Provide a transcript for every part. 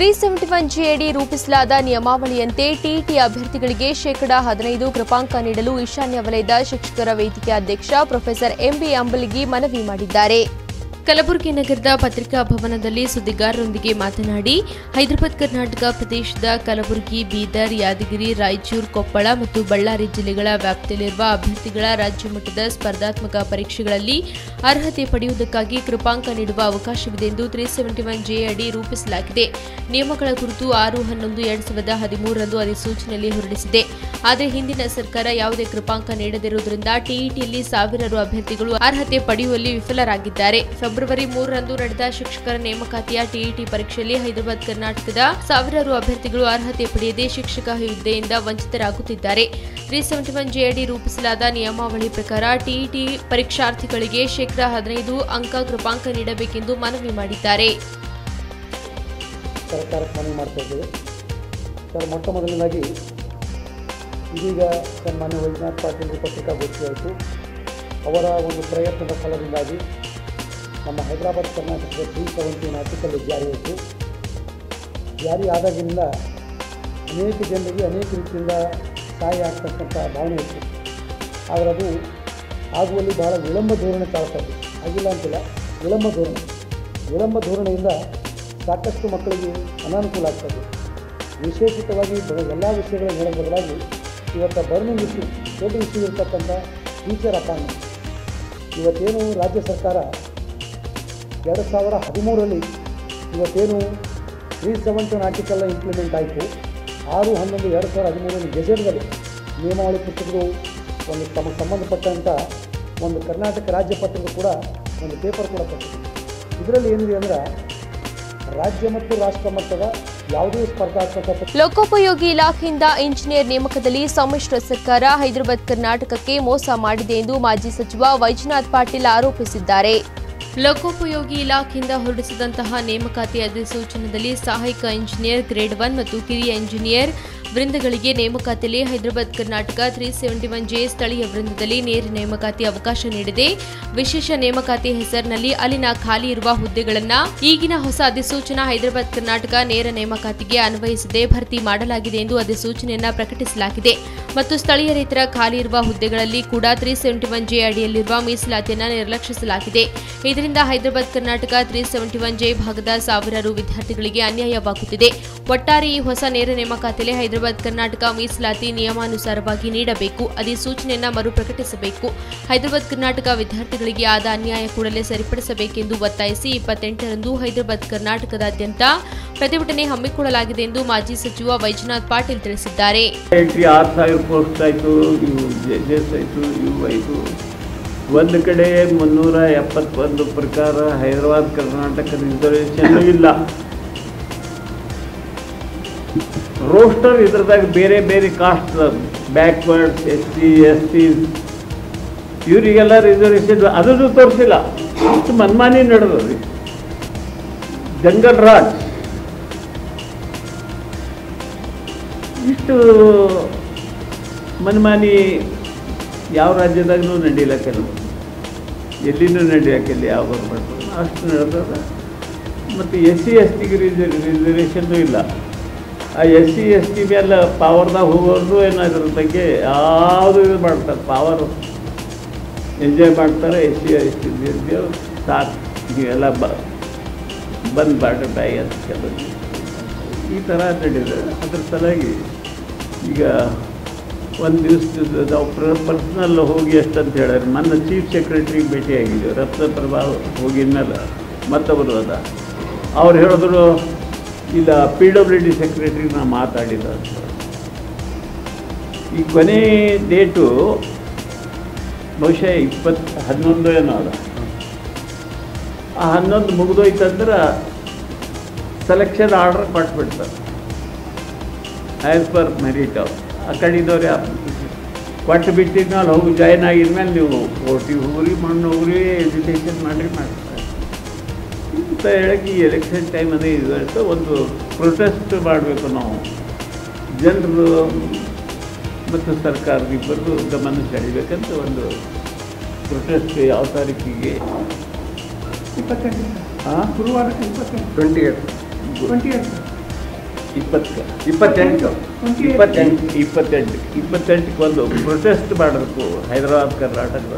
three seventy one GAD ರೂಪಿಸಲಾದ ನಿಯಮಾವಳಿಯಂತೆ TET ಅಭ್ಯರ್ಥಿಗಳಿಗೆ ಶೇಕಡಾ ಹದಿನೈದು ಕೃಪಾಂಕ ನೀಡಲು ಈಶಾನ್ಯ ವಲಯದ ಶಿಕ್ಷಕರ ವೇದಿಕೆ ಅಧ್ಯಕ್ಷ ಪ್ರೊಫೆಸರ್ ಎಂಬಿ ಅಂಬಲಗಿ ಮನವಿ ಮಾಡಿದ್ದಾರೆ ಕಲಬುರಗಿ ನಗರದ ಪತ್ರಿಕಾ ಭವನದಲ್ಲಿ ಸುದ್ದಿಗಾರರೊಂದಿಗೆ ಮಾತನಾಡಿ ಹೈದರಾಬಾದ್ ಕರ್ನಾಟಕ ಪ್ರದೇಶದ ಕಲಬುರಗಿ ಬೀದರ್ ಯಾದಗಿರಿ ರಾಯಚೂರು ಕೊಪ್ಪಳ ಮತ್ತು ಬಳ್ಳಾರಿ ಜಿಲ್ಲೆಗಳ ವ್ಯಾಪ್ತಿಯಲ್ಲಿರುವ ಅಭ್ಯರ್ಥಿಗಳ ರಾಜ್ಯ ಮಟ್ಟದ ಸ್ಪರ್ಧಾತ್ಮಕ ಪರೀಕ್ಷೆಗಳಲ್ಲಿ ಅರ್ಹತೆ ಪಡೆಯುವುದಕ್ಕಾಗಿ ಕೃಪಾಂಕ ನೀಡುವ ಅವಕಾಶವಿದೆ ಎಂದು ತ್ರೀ ಸೆವೆಂಟಿ ಒನ್ ಜೆ ಅಡಿ ರೂಪಿಸಲಾಗಿದೆ ನಿಯಮಗಳ ಕುರಿತು ಆರು ಹನ್ನೊಂದು ಎರಡ್ ಸಾವಿರದ ಹದಿಮೂರರಂದು ಅಧಿಸೂಚನೆಯಲ್ಲಿ ಹೊರಡಿಸಿದೆ ಆದರೆ ಹಿಂದಿನ ಸರ್ಕಾರ ಯಾವುದೇ ಕೃಪಾಂಕ ನೀಡದಿರುವುದರಿಂದ ಟಿಇಟಿಯಲ್ಲಿ ಸಾವಿರಾರು ಅಭ್ಯರ್ಥಿಗಳು ಅರ್ಹತೆ ಪಡೆಯುವಲ್ಲಿ ವಿಫಲರಾಗಿದ್ದಾರೆ ಫೆಬ್ರವರಿ ಮೂರರಂದು ನಡೆದ ಶಿಕ್ಷಕರ ನೇಮಕಾತಿಯ ಟಿಇಟಿ ಪರೀಕ್ಷೆಯಲ್ಲಿ ಹೈದರಾಬಾದ್ ಕರ್ನಾಟಕದ ಸಾವಿರಾರು ಅಭ್ಯರ್ಥಿಗಳು ಅರ್ಹತೆ ಪಡೆಯದೆ ಶಿಕ್ಷಕ ಹುದ್ದೆಯಿಂದ ವಂಚಿತರಾಗುತ್ತಿದ್ದಾರೆ ತ್ರೀ ಸೆವೆಂಟಿ ಒನ್ ಜೆಡಿ ರೂಪಿಸಲಾದ ನಿಯಮಾವಳಿ ಪ್ರಕಾರ ಟಿಇಟಿ ಪರೀಕ್ಷಾರ್ಥಿಗಳಿಗೆ ಶೇಕಡಾ ಹದಿನೈದು ಅಂಕ ಕೃಪಾಂಕ ನೀಡಬೇಕೆಂದು ಮನವಿ ಮಾಡಿದ್ದಾರೆ ಸರ್ಕಾರಕ್ಕೆ ಮನವಿ ಮಾಡ್ತಾ ಇದ್ದೇವೆ ಸರ್ ಮೊಟ್ಟ ಮೊದಲನೇದಾಗಿ ಇದೀಗ ಸನ್ಮಾನ್ಯ ವೈದ್ಯನಾಥ್ ಪಾಟೀಲ್ ಪತ್ರಿಕಾಗೋಷ್ಠಿ ಆಯಿತು ಅವರ ಒಂದು ಪ್ರಯತ್ನದ ಫಲದಿಂದಾಗಿ ನಮ್ಮ ಹೈದರಾಬಾದ್ ಕರ್ನಾಟಕದ ತ್ರೀ ಸೆವೆಂಟೀನ್ ಆರ್ಟಿಕಲ್ ಜಾರಿ ಆಯಿತು ಜಾರಿ ಆದಾಗಿನಿಂದ ಅನೇಕ ಜನರಿಗೆ ಅನೇಕ ರೀತಿಯಿಂದ ಸಹಾಯ ಆಗ್ತಕ್ಕಂಥ ಭಾವನೆ ಇತ್ತು ಆದರೆ ಅದು ಆಗುವಲ್ಲಿ ಬಹಳ ವಿಳಂಬ ಧೋರಣೆ ತಾಳ್ತಾ ಇದೆ ಆಗಿಲ್ಲ ಅಂತಿಲ್ಲ ವಿಳಂಬ ಧೋರಣೆ ವಿಳಂಬ ಧೋರಣೆಯಿಂದ ಸಾಕಷ್ಟು ಮಕ್ಕಳಿಗೆ ಅನಾನುಕೂಲ ಆಗ್ತದೆ ವಿಶೇಷಿತವಾಗಿ ಎಲ್ಲ ವಿಷಯಗಳ ಹೇಳೋ ಬದಲಾಗಿ ಇವತ್ತು ಬರ್ನಿಂಗ್ ಇಶ್ಯೂ ದೊಡ್ಡ ಇಶ್ಯೂ ಇರ್ತಕ್ಕಂಥ ಟೀಚರ್ ಅಪಾಯಿಂಟ್ಮೆಂಟ್ ಇವತ್ತೇನು ರಾಜ್ಯ ಸರ್ಕಾರ ಎರಡು ಸಾವಿರ ಹದಿಮೂರರಲ್ಲಿ ಇವತ್ತೇನು three seventy one article implement ಆಯಿತು ಆರು ಹನ್ನೊಂದು ಎರಡು ಸಾವಿರದ ಹದಿಮೂರರಲ್ಲಿ ಗೆಜೆಟ್ದಲ್ಲಿ ನಿಯಮಾವಳಿ ಪುಸ್ತಕಗಳು ಒಂದು ತಮಗೆ ಸಂಬಂಧಪಟ್ಟಂಥ ಒಂದು ಕರ್ನಾಟಕ ರಾಜ್ಯ ಪತ್ರಿಕೆ ಕೂಡ ಒಂದು ಪೇಪರ್ ಕೂಡ ಕೊಟ್ಟಿದೆ ಇದರಲ್ಲಿ ಏನಿದೆ ಅಂದ್ರೆ ರಾಜ್ಯ ಮತ್ತು ರಾಷ್ಟ್ರ ಮಟ್ಟದ ಯಾವುದೇ ಸ್ಪರ್ಧಾತ್ಮಕ ಪರೀಕ್ಷೆ ಲೋಕೋಪಯೋಗಿ ಇಲಾಖೆಯಿಂದ ಇಂಜಿನಿಯರ್ ನೇಮಕದಲ್ಲಿ ಸಮ್ಮಿಶ್ರ ಸರ್ಕಾರ ಹೈದರಾಬಾದ್ ಕರ್ನಾಟಕಕ್ಕೆ ಮೋಸ ಮಾಡಿದೆ ಎಂದು ಮಾಜಿ ಸಚಿವ ವೈಜನಾಥ್ ಪಾಟೀಲ್ ಆರೋಪಿಸಿದ್ದಾರೆ ಲೋಕೋಪಯೋಗಿ ಇಲಾಖೆಯಿಂದ ಹೊರಡಿಸಿದಂತಹ ನೇಮಕಾತಿ ಅಧಿಸೂಚನದಲ್ಲಿ ಸಹಾಯಕ ಇಂಜಿನಿಯರ್ ಗ್ರೇಡ್ ಒನ್ ಮತ್ತು ಕಿರಿಯ ಇಂಜಿನಿಯರ್ ವೃಂದಗಳಿಗೆ ನೇಮಕಾತಿಯಲ್ಲಿ Hyderabad Karnataka three seventy one J ಸ್ಥಳೀಯ ವೃಂದದಲ್ಲಿ ನೇರ ನೇಮಕಾತಿ ಅವಕಾಶ ನೀಡಿದೆ ವಿಶೇಷ ನೇಮಕಾತಿ ಹೆಸರಿನಲ್ಲಿ ಅಲ್ಲಿನ ಖಾಲಿ ಇರುವ ಹುದ್ದೆಗಳನ್ನು ಈಗಿನ ಹೊಸ ಅಧಿಸೂಚನಾ ಹೈದರಾಬಾದ್ ಕರ್ನಾಟಕ ನೇರ ನೇಮಕಾತಿಗೆ ಅನ್ವಯಿಸದೆ ಭರ್ತಿ ಮಾಡಲಾಗಿದೆ ಎಂದು ಅಧಿಸೂಚನೆಯನ್ನ ಪ್ರಕಟಿಸಲಾಗಿದೆ ಮತ್ತು ಸ್ಥಳೀಯರೇತರ ಖಾಲಿ ಇರುವ ಹುದ್ದೆಗಳಲ್ಲಿ ಕೂಡ ತ್ರೀ ಸೆವೆಂಟಿ ಒನ್ ಜೆ ಅಡಿಯಲ್ಲಿರುವ ಮೀಸಲಾತಿಯನ್ನು ನಿರ್ಲಕ್ಷಿಸಲಾಗಿದೆ ಇದರಿಂದ Hyderabad Karnataka three seventy one J ಭಾಗದ ಸಾವಿರಾರು ವಿದ್ಯಾರ್ಥಿಗಳಿಗೆ ಅನ್ಯಾಯವಾಗುತ್ತಿದೆ ಒಟ್ಟಾರೆ ಈ ಹೊಸ ನೇರ ನೇಮಕಾತಿಯಲ್ಲಿ ಹೈದರಾಬಾದ್ ಕರ್ನಾಟಕ ಮೀಸಲಾತಿ ನಿಯಮಾನುಸಾರವಾಗಿ ನೀಡಬೇಕು ಅಧಿಸೂಚನೆಯನ್ನ ಮರು ಪ್ರಕಟಿಸಬೇಕು ಹೈದರಾಬಾದ್ ಕರ್ನಾಟಕ ವಿದ್ಯಾರ್ಥಿಗಳಿಗೆ ಆದ ಅನ್ಯಾಯ ಕೂಡಲೇ ಸರಿಪಡಿಸಬೇಕೆಂದು ಒತ್ತಾಯಿಸಿ ಇಪ್ಪತ್ತೆಂಟರಂದು ಹೈದರಾಬಾದ್ ಕರ್ನಾಟಕದಾದ್ಯಂತ ಪ್ರತಿಭಟನೆ ಹಮ್ಮಿಕೊಳ್ಳಲಾಗಿದೆ ಎಂದು ಮಾಜಿ ಸಚಿವ ವೈಜನಾಥ್ ಪಾಟೀಲ್ ತಿಳಿಸಿದ್ದಾರೆ ಎಂಟ್ರಿ ಆರು ಸಾವಿರ ಪೋಸ್ಟ್ ಆಯಿತು ಇವು ಜೆಸ್ ಆಯಿತು ಇವು ಆಯಿತು ಒಂದು ಕಡೆ ಮುನ್ನೂರ ಎಪ್ಪತ್ತೊಂದು ಪ್ರಕಾರ ಹೈದರಾಬಾದ್ ಕರ್ನಾಟಕ ರಿಸರ್ವೇಷನ್ ಇಲ್ಲ ರೋಸ್ಟರ್ ಇದ್ರದಾಗ ಬೇರೆ ಬೇರೆ caste backwards S C S T ಇವರಿಗೆಲ್ಲ ರಿಸರ್ವೇಷನ್ ಅದನ್ನು ತೋರಿಸಿಲ್ಲ ಇಷ್ಟು ಮನ್ಮಾನಿ ನಡೆದ್ರಿ ಜಂಗಲ್ ರಾಜ್ ಇಷ್ಟು ಮನ್ಮಾನಿ ಯಾವ ರಾಜ್ಯದಾಗೂ ನಡೀಲ ಕೆಲವು ಎಲ್ಲಿನೂ ನಡೆಯೋಕ್ಕಿಲ್ಲ ಯಾವ ಗೌರ್ಮೆಂಟ್ ಅಷ್ಟು ನಡೆದದ ಮತ್ತು ಎಸ್ ಸಿ ಎಸ್ ಟಿಗೆ ರಿಸರ್ವೇಷನ್ನು ಇಲ್ಲ ಆ ಎಸ್ ಸಿ ಎಸ್ ಟಿ ಮೇಲೆ ಪವರ್ದಾಗ ಹೋಗೋರು ಏನೋ ಇದ್ರ ಬಗ್ಗೆ ಯಾವುದು ಇದು ಮಾಡ್ತಾರೆ ಪವರ್ ಎಂಜಾಯ್ ಮಾಡ್ತಾರೆ ಎಸ್ ಸಿ ಎಸ್ ಟಿ ಸಾಕು ಇವೆಲ್ಲ ಬ ಬಂದ್ ಬಾಟ ಬಾಯಿ ಅಂತ ಕೆಲವು ಈ ಥರ ನಡೀತದೆ ಅದ್ರ ಸಲುವಾಗಿ ಈಗ ಒಂದು ದಿವಸ ನಾವು ಪರ್ಸ್ನಲ್ ಹೋಗಿ ಎಷ್ಟಂತ ಹೇಳಿದ್ರೆ ನನ್ನ ಚೀಫ್ ಸೆಕ್ರೆಟ್ರಿಗೆ ಭೇಟಿಯಾಗಿದ್ದೀವಿ ರತ್ನಪ್ರಭಾ ಹೋಗಿದ್ಮೇಲೆ ಮತ್ತೊಬ್ಬರು ಅದ ಅವ್ರು ಹೇಳಿದ್ರು ಇಲ್ಲ ಪಿ ಡಬ್ಲ್ಯೂ ಡಿ ಸೆಕ್ರೆಟ್ರಿಗೆ ನಾ ಮಾತಾಡಿದ ಅಂತ ಈ ಕೊನೆ ಡೇಟು ಬಹುಶಃ ಇಪ್ಪತ್ತು ಹನ್ನೊಂದು ಏನೋ ಅದ ಆ ಹನ್ನೊಂದು ಮುಗಿದೋಯ್ತಂದ್ರೆ ಸೆಲೆಕ್ಷನ್ ಆರ್ಡರ್ ಕೊಟ್ಬಿಡ್ತಾರೆ ಆ್ಯಸ್ ಪರ್ ಮೆರಿಟ್ ಅವ್ರು ಆ ಕಡೆದವ್ರೆ ಕೊಟ್ಟು ಬಿಟ್ಟಿದ್ಮೇಲೆ ಹೋಗಿ ಜಾಯ್ನ್ ಆಗಿದ್ಮೇಲೆ ನೀವು ಕೋರ್ಟಿಗೆ ಹೋಗ್ರಿ ಮಣ್ಣು ಹೋಗ್ರಿ ಎಜುಕೇಷನ್ ಮಾಡಿರಿ ಮಾಡ್ತಾರೆ ಅಂತ ಹೇಳಕ್ಕೆ ಈ ಎಲೆಕ್ಷನ್ ಟೈಮ್ ಅದೇ ಇದು ಒಂದು ಪ್ರೊಟೆಸ್ಟ್ ಮಾಡಬೇಕು ನಾವು ಜನರು ಮತ್ತು ಸರ್ಕಾರದ ಇಬ್ಬರದು ಗಮನ ಸೆಳಿಬೇಕಂತ ಒಂದು ಪ್ರೊಟೆಸ್ಟ್ ಯಾವ ತಾರೀಕಿಗೆ ಇಪ್ಪತ್ತೆಂಟು ಹಾಂ ಗುರುವಾರ ಇಪ್ಪತ್ತೆಂಟು ಟ್ವೆಂಟಿ ಏಟ್ ಟ್ವೆಂಟಿ ಏಟ್ ಇಪ್ಪತ್ತು ಇಪ್ಪತ್ತೆಂಟು ಇಪ್ಪತ್ತೆಂಟು ಇಪ್ಪತ್ತೆಂಟು ಇಪ್ಪತ್ತೆಂಟಕ್ಕೆ ಒಂದು ಪ್ರೊಟೆಸ್ಟ್ ಮಾಡಬೇಕು ಹೈದರಾಬಾದ್ ಕರ್ನಾಟಕದ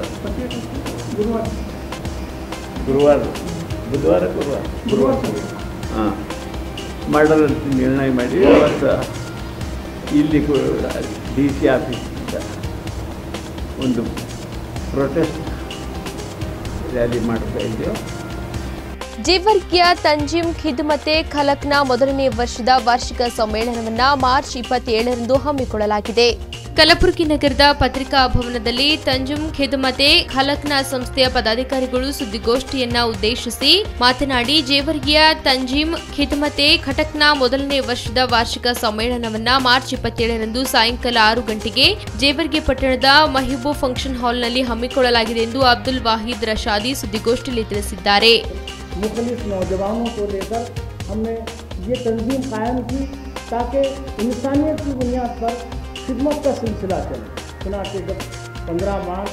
ಗುರುವಾರ ಬುಧವಾರ ಗುರುವಾರ ಗುರುವಾರ ಹಾಂ ಮಾಡೋಣ ಅಂತ ನಿರ್ಣಯ ಮಾಡಿ ಅವತ್ತು ಇಲ್ಲಿ ಡಿ ಸಿ ಆಫೀಸಿಂದ ಒಂದು ಪ್ರೊಟೆಸ್ಟ್ ರ್ಯಾಲಿ ಮಾಡ್ತಾ ಇದ್ದೇವೆ ಜೇವರ್ಗಿಯ ತಂಜಿಮ್ ಖಿದ್ಮತೆ ಖಲಕ್ನ ಮೊದಲನೇ ವರ್ಷದ ವಾರ್ಷಿಕ ಸಮ್ಮೇಳನವನ್ನ ಮಾರ್ಚ್ ಇಪ್ಪತ್ತೇಳರಂದು ಹಮ್ಮಿಕೊಳ್ಳಲಾಗಿದೆ ಕಲಬುರಗಿ ನಗರದ ಪತ್ರಿಕಾ ಭವನದಲ್ಲಿ ತಂಜುಮ್ ಖಿದ್ಮತೆ ಖಲಕ್ನ ಸಂಸ್ಥೆಯ ಪದಾಧಿಕಾರಿಗಳು ಸುದ್ದಿಗೋಷ್ಠಿಯನ್ನ ಉದ್ದೇಶಿಸಿ ಮಾತನಾಡಿ ಜೇವರ್ಗಿಯ ತಂಜೀಮ್ ಖಿದ್ಮತೆ ಖಟಕ್ನ ಮೊದಲನೇ ವರ್ಷದ ವಾರ್ಷಿಕ ಸಮ್ಮೇಳನವನ್ನ ಮಾರ್ಚ್ ಇಪ್ಪತ್ತೇಳರಂದು ಸಾಯಂಕಾಲ ಆರು ಗಂಟೆಗೆ ಜೇವರ್ಗಿ ಪಟ್ಟಣದ ಮಹಿಬೂ ಫಂಕ್ಷನ್ ಹಾಲ್ನಲ್ಲಿ ಹಮ್ಮಿಕೊಳ್ಳಲಾಗಿದೆ ಎಂದು ಅಬ್ದುಲ್ ವಾಹಿದ್ ರಶಾದಿ ಸುದ್ದಿಗೋಷ್ಠಿಯಲ್ಲಿ ತಿಳಿಸಿದ್ದಾರೆ मुखलिस नौजवानों को लेकर हमने ये तंजीम कायम की ताकि इंसानियत की बुनियाद पर खिदमत का सिलसिला चले सुना कि जब 15 मार्च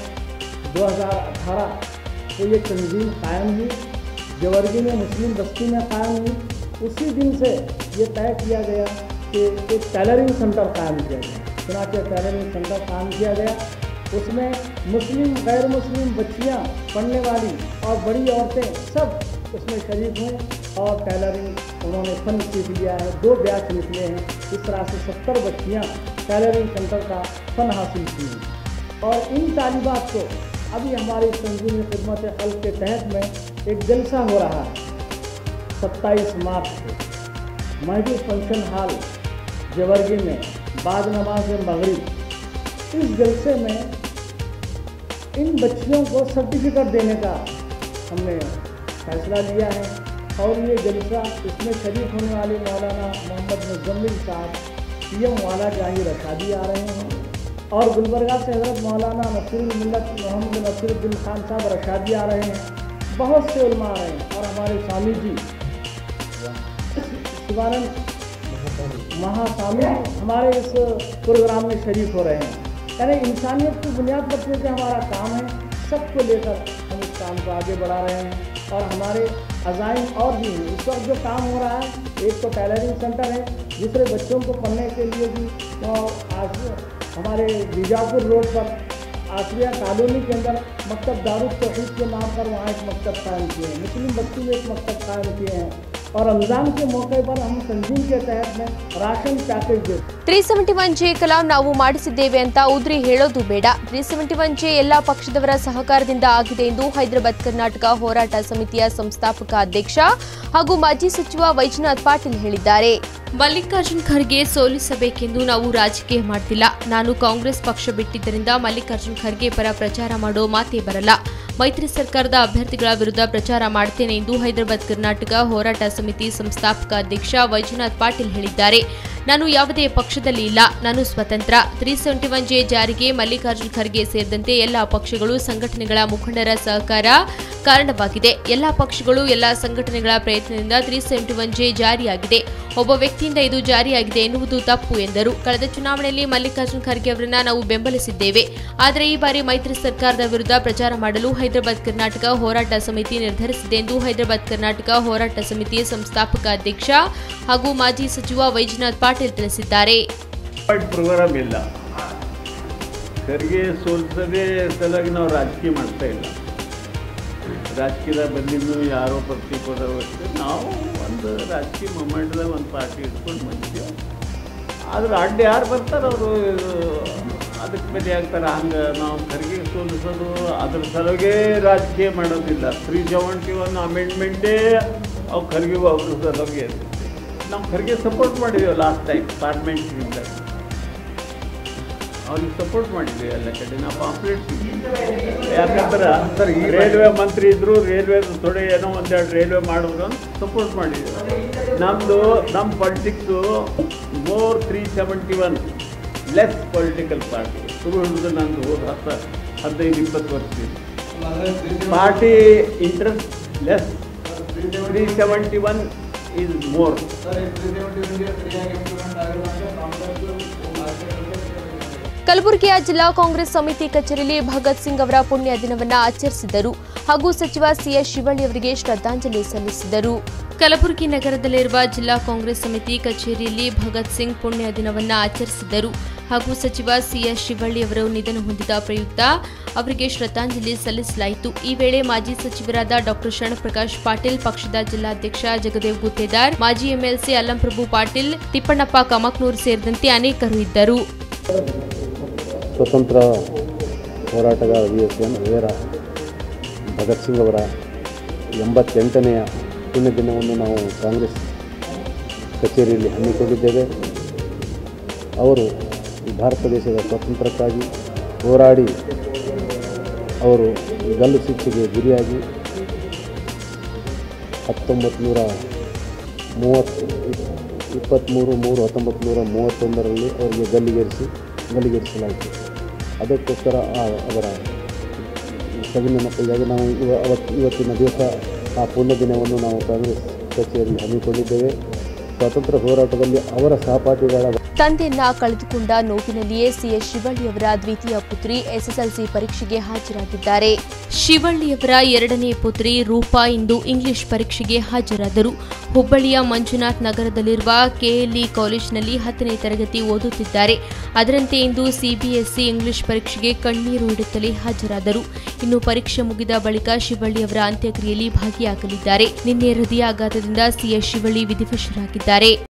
2018 को ये तंजीम कायम हुई जवर्गी में मुस्लिम बस्ती में कायम हुई उसी दिन से ये तय किया गया कि एक टेलरिंग सेंटर कायम किया गया सुना कि टेलरिंग सेंटर कायम किया गया उसमें मुस्लिम गैर मुस्लिम बच्चियां पढ़ने वाली और बड़ी औरतें सब उसमें शरीक हुए और टेलरिंग उन्होंने फन सीख लिया है दो बैच निकले हैं इस तरह से सत्तर बच्चियां टेलरिंग सेंटर का फन हासिल की हैं और इन तालिबात को अभी हमारी तंजीम खिदमत हल के तहत में एक जलसा हो रहा है सत्ताईस मार्च को महजूद फंक्शन हॉल जवर्गी में बाद नमाज मगरिब इस जलसे में इन बच्चियों को सर्टिफिकेट देने का हमने फैसला लिया है और ये जलसा इसमें शरीक होने वाले मौलाना मोहम्मद मुजम्मिल साहब पी एम वाला जाहिर रशादी आ रहे हैं और गुलबर्गा से हजरत मौलाना नसीरुल मिल्लत मोहम्मद नसीरुद्दीन खान साहब रशादी आ रहे हैं बहुत से उलमा आ रहे हैं और हमारे स्वामी जी शिवानंद महास्वामी हमारे इस प्रोग्राम में शरीक हो रहे हैं यानी इंसानियत की बुनियाद पर चूँकि हमारा काम है सबको लेकर हम इस काम को आगे बढ़ा रहे हैं और हमारे अजाइम और भी हैं इस वक्त जो काम हो रहा है एक तो टेलरिंग सेंटर है दूसरे बच्चों को पढ़ने के लिए भी तो आज हमारे बीजापुर रोड पर आसरिया कॉलोनी के अंदर मकतब दारुल तौहीद के नाम पर वहाँ एक मकतब कायम किए हैं मुस्लिम बस्ती में एक मकतब कायम किए हैं और रमज़ान के मौके पर हम तंजीम के तहत में राशन पैकेज देते ತ್ರೀ ಸೆವೆಂಟಿ ಒನ್ ಜೆ ಕಲಾಂ ನಾವು ಮಾಡಿಸಿದ್ದೇವೆ ಅಂತ ಉದ್ರಿ ಹೇಳೋದು ಬೇಡ ತ್ರೀ ಸೆವೆಂಟಿ ಒನ್ ಜೆ ಎಲ್ಲಾ ಪಕ್ಷದವರ ಸಹಕಾರದಿಂದ ಆಗಿದೆ ಎಂದು ಹೈದರಾಬಾದ್ ಕರ್ನಾಟಕ ಹೋರಾಟ ಸಮಿತಿಯ ಸಂಸ್ಥಾಪಕ ಅಧ್ಯಕ್ಷ ಹಾಗೂ ಮಾಜಿ ಸಚಿವ ವೈಜನಾಥ್ ಪಾಟೀಲ್ ಹೇಳಿದ್ದಾರೆ ಮಲ್ಲಿಕಾರ್ಜುನ್ ಖರ್ಗೆ ಸೋಲಿಸಬೇಕೆಂದು ನಾವು ರಾಜಕೀಯ ಮಾಡ್ತಿಲ್ಲ ನಾನು ಕಾಂಗ್ರೆಸ್ ಪಕ್ಷ ಬಿಟ್ಟಿದ್ದರಿಂದ ಮಲ್ಲಿಕಾರ್ಜುನ್ ಖರ್ಗೆ ಪರ ಪ್ರಚಾರ ಮಾಡೋ ಮಾತೇ ಬರಲ್ಲ ಮೈತ್ರಿ ಸರ್ಕಾರದ ಅಭ್ಯರ್ಥಿಗಳ ವಿರುದ್ಧ ಪ್ರಚಾರ ಮಾಡ್ತೇನೆ ಎಂದು ಹೈದರಾಬಾದ್ ಕರ್ನಾಟಕ ಹೋರಾಟ ಸಮಿತಿ ಸಂಸ್ಥಾಪಕ ಅಧ್ಯಕ್ಷ ವೈಜನಾಥ್ ಪಾಟೀಲ್ ಹೇಳಿದ್ದಾರೆ ನಾನು ಯಾವುದೇ ಪಕ್ಷದಲ್ಲಿ ಇಲ್ಲ ನಾನು ಸ್ವತಂತ್ರ ತ್ರೀ ಸೆವೆಂಟಿ ಒನ್ ಜೆ ಜಾರಿಗೆ ಮಲ್ಲಿಕಾರ್ಜುನ್ ಖರ್ಗೆ ಸೇರಿದಂತೆ ಎಲ್ಲ ಪಕ್ಷಗಳು ಸಂಘಟನೆಗಳ ಮುಖಂಡರ ಸಹಕಾರ ಕಾರಣವಾಗಿದೆ ಎಲ್ಲ ಪಕ್ಷಗಳು ಎಲ್ಲ ಸಂಘಟನೆಗಳ ಪ್ರಯತ್ನದಿಂದ ತ್ರೀ ಸೆವೆಂಟಿ ಒನ್ ಜೆ ಜಾರಿಯಾಗಿದೆ ಒಬ್ಬ ವ್ಯಕ್ತಿಯಿಂದ ಇದು ಜಾರಿಯಾಗಿದೆ ಎನ್ನುವುದು ತಪ್ಪು ಎಂದರು ಕಳೆದ ಚುನಾವಣೆಯಲ್ಲಿ ಮಲ್ಲಿಕಾರ್ಜುನ್ ಖರ್ಗೆ ಅವರನ್ನ ನಾವು ಬೆಂಬಲಿಸಿದ್ದೇವೆ ಆದರೆ ಈ ಬಾರಿ ಮೈತ್ರಿ ಸರ್ಕಾರದ ವಿರುದ್ಧ ಪ್ರಚಾರ ಮಾಡಲು ಹೈದರಾಬಾದ್ ಕರ್ನಾಟಕ ಹೋರಾಟ ಸಮಿತಿ ನಿರ್ಧರಿಸಿದೆ ಎಂದು ಹೈದರಾಬಾದ್ ಕರ್ನಾಟಕ ಹೋರಾಟ ಸಮಿತಿಯ ಸಂಸ್ಥಾಪಕ ಅಧ್ಯಕ್ಷ ಹಾಗೂ ಮಾಜಿ ಸಚಿವ ವೈಜನಾಥ್ ಪಾಟೀಲ್ ತಿಳಿಸಿದ್ದಾರೆ ಪ್ರೋಗ್ರಾಮ್ ಇಲ್ಲ ಖರ್ಗೆ ಸೋಲ್ಸೋದೇ ಸಲುವಾಗಿ ನಾವು ರಾಜಕೀಯ ಮಾಡ್ತಾ ಇಲ್ಲ ರಾಜಕೀಯದಾಗ ಬಂದಿದ್ದು ಯಾರೋ ಪ್ರತಿಪದ ನಾವು ಒಂದು ರಾಜಕೀಯ ಮೊಮೆಂಟ್ದಾಗ ಒಂದು ಪಾರ್ಟಿ ಇಟ್ಕೊಂಡು ಬಂದಿದ್ದೇವೆ ಆದ್ರೆ ಅಡ್ಡ ಯಾರು ಬರ್ತಾರೆ ಅವರು ಅದಕ್ಕೆ ಬೆಲೆ ಆಗ್ತಾರೆ ಹಂಗೆ ನಾವು ಖರ್ಗೆ ಸೋಲಿಸೋದು ಅದ್ರ ಸಲುವಾಗೇ ರಾಜಕೀಯ ಮಾಡೋದಿಲ್ಲ ತ್ರೀ ಸೆವೆಂಟಿ ಒನ್ ಅಮೆಂಡ್ಮೆಂಟೇ ಅವು ಖರ್ಗೆ ಅವ್ರ ಸಲುವಾಗಿ ನಾವು ಖರ್ಗೆ ಸಪೋರ್ಟ್ ಮಾಡಿದ್ದೇವೆ ಲಾಸ್ಟ್ ಟೈಮ್ ಪಾರ್ಲಿಮೆಂಟ್ನಿಂದ ಅವ್ರಿಗೆ ಸಪೋರ್ಟ್ ಮಾಡಿದ್ದೀವಿ ಎಲ್ಲ ಕಡೆ ನಾವು ಪಾಂಪ್ಲೆಟ್ ಯಾಕಂದ್ರೆ ಸರ್ ಈ ರೈಲ್ವೆ ಮಂತ್ರಿ ಇದ್ರು ರೈಲ್ವೆ ಥೋಡೆ ಏನೋ ಒಂದೆರಡು ರೈಲ್ವೆ ಮಾಡಿದ್ರು ಅಂತ ಸಪೋರ್ಟ್ ಮಾಡಿದ್ದೀವಿ ನಮ್ಮದು ನಮ್ಮ politics more three seventy one less political party ಶುರು ಹಿಡಿದು ನಂದು ಹೋದ ಹತ್ತು ಹದಿನೈದು ಇಪ್ಪತ್ತು ವರ್ಷದಿಂದ party interest less three seventy one is more ಕಲಬುರಗಿಯ ಜಿಲ್ಲಾ ಕಾಂಗ್ರೆಸ್ ಸಮಿತಿ ಕಚೇರಿಯಲ್ಲಿ ಭಗತ್ ಸಿಂಗ್ ಅವರ ಪುಣ್ಯ ದಿನವನ್ನ ಆಚರಿಸಿದರು ಹಾಗೂ ಸಚಿವ ಸಿಎಸ್ ಶಿವಳ್ಳಿ ಅವರಿಗೆ ಶ್ರದ್ಧಾಂಜಲಿ ಸಲ್ಲಿಸಿದರು ಕಲಬುರಗಿ ನಗರದಲ್ಲಿರುವ ಜಿಲ್ಲಾ ಕಾಂಗ್ರೆಸ್ ಸಮಿತಿ ಕಚೇರಿಯಲ್ಲಿ ಭಗತ್ ಸಿಂಗ್ ಪುಣ್ಯ ದಿನವನ್ನು ಆಚರಿಸಿದರು ಹಾಗೂ ಸಚಿವ ಸಿಎಸ್ ಶಿವಳ್ಳಿ ಅವರು ನಿಧನ ಹೊಂದಿದ ಪ್ರಯುಕ್ತ ಅವರಿಗೆ ಶ್ರದ್ಧಾಂಜಲಿ ಸಲ್ಲಿಸಲಾಯಿತು ಈ ವೇಳೆ ಮಾಜಿ ಸಚಿವರಾದ ಡಾಕ್ಟರ್ ಶರಣಪ್ರಕಾಶ್ ಪಾಟೀಲ್ ಪಕ್ಷದ ಜಿಲ್ಲಾಧ್ಯಕ್ಷ ಜಗದೇವ್ ಗುತ್ತೇದಾರ್ ಮಾಜಿ ಎಂಎಲ್ಸಿ ಅಲ್ಲಂಪ್ರಭು ಪಾಟೀಲ್ ತಿಪ್ಪಣ್ಣಪ್ಪ ಕಮಕ್ನೂರ್ ಸೇರಿದಂತೆ ಅನೇಕರು ಇದ್ದರು ಸ್ವತಂತ್ರ ಹೋರಾಟಗಾರ V S N Veera Bhagat Singh ಅವರ ಎಂಬತ್ತೆಂಟನೆಯ ಪುಣ್ಯ ದಿನವನ್ನು ನಾವು ಕಾಂಗ್ರೆಸ್ ಕಚೇರಿಯಲ್ಲಿ ಹಮ್ಮಿಕೊಂಡಿದ್ದೇವೆ ಅವರು ಈ ಭಾರತ ದೇಶದ ಸ್ವಾತಂತ್ರ್ಯಕ್ಕಾಗಿ ಹೋರಾಡಿ ಅವರು ಗಲ್ಲು ಶಿಕ್ಷೆಗೆ ಗುರಿಯಾಗಿ ಹತ್ತೊಂಬತ್ತು ನೂರ ಮೂವತ್ತು ಇಪ್ಪತ್ತ್ಮೂರು ಮೂರು ಹತ್ತೊಂಬತ್ತು ನೂರ ಮೂವತ್ತೊಂದರಲ್ಲಿ ಅವರಿಗೆ ಗಲ್ಲಿಗೇರಿಸಿ ಗಲ್ಲಿಗೇರಿಸಲಾಯಿತು ಅದಕ್ಕೋಸ್ಕರ ಆ ಅವರ ಸವಿ ನೆನಪಿಗಾಗಿ ನಾವು ಇವ ಅವತ್ತು ಇವತ್ತಿನ ದಿವಸ ಆ ಪುಣ್ಯ ದಿನವನ್ನು ನಾವು ಕಾಂಗ್ರೆಸ್ ಕಚೇರಿಯಲ್ಲಿ ಹಮ್ಮಿಕೊಂಡಿದ್ದೇವೆ ಸ್ವಾತಂತ್ರ್ಯ ಹೋರಾಟದಲ್ಲಿ ಅವರ ಸಹಪಾಠಿಗಳ ತಂದೆಯನ್ನ ಕಳೆದುಕೊಂಡ ನೋವಿನಲ್ಲಿಯೇ ಸಿಎಸ್ ಶಿವಳ್ಳಿಯವರ ದ್ವಿತೀಯ ಪುತ್ರಿ ಎಸ್ಎಸ್ಎಲ್ಸಿ ಪರೀಕ್ಷೆಗೆ ಹಾಜರಾಗಿದ್ದಾರೆ ಶಿವಳ್ಳಿಯವರ ಎರಡನೇ ಪುತ್ರಿ ರೂಪಾ ಇಂದು ಇಂಗ್ಲಿಷ್ ಪರೀಕ್ಷೆಗೆ ಹಾಜರಾದರು ಹುಬ್ಬಳ್ಳಿಯ ಮಂಜುನಾಥ್ ನಗರದಲ್ಲಿರುವ ಕೆಎಲ್ಇ ಕಾಲೇಜಿನಲ್ಲಿ ಹತ್ತನೇ ತರಗತಿ ಓದುತ್ತಿದ್ದಾರೆ ಅದರಂತೆ ಇಂದು ಸಿಬಿಎಸ್ಇ ಇಂಗ್ಲಿಷ್ ಪರೀಕ್ಷೆಗೆ ಕಣ್ಣೀರು ಇಡುತ್ತಲೇ ಹಾಜರಾದರು ಇನ್ನು ಪರೀಕ್ಷೆ ಮುಗಿದ ಬಳಿಕ ಶಿವಳ್ಳಿಯವರ ಅಂತ್ಯಕ್ರಿಯೆಯಲ್ಲಿ ಭಾಗಿಯಾಗಲಿದ್ದಾರೆ ನಿನ್ನೆ ಹೃದಯಾಘಾತದಿಂದ ಸಿಎಸ್ ಶಿವಳ್ಳಿ ವಿಧಿವಶರಾಗಿದ್ದಾರೆ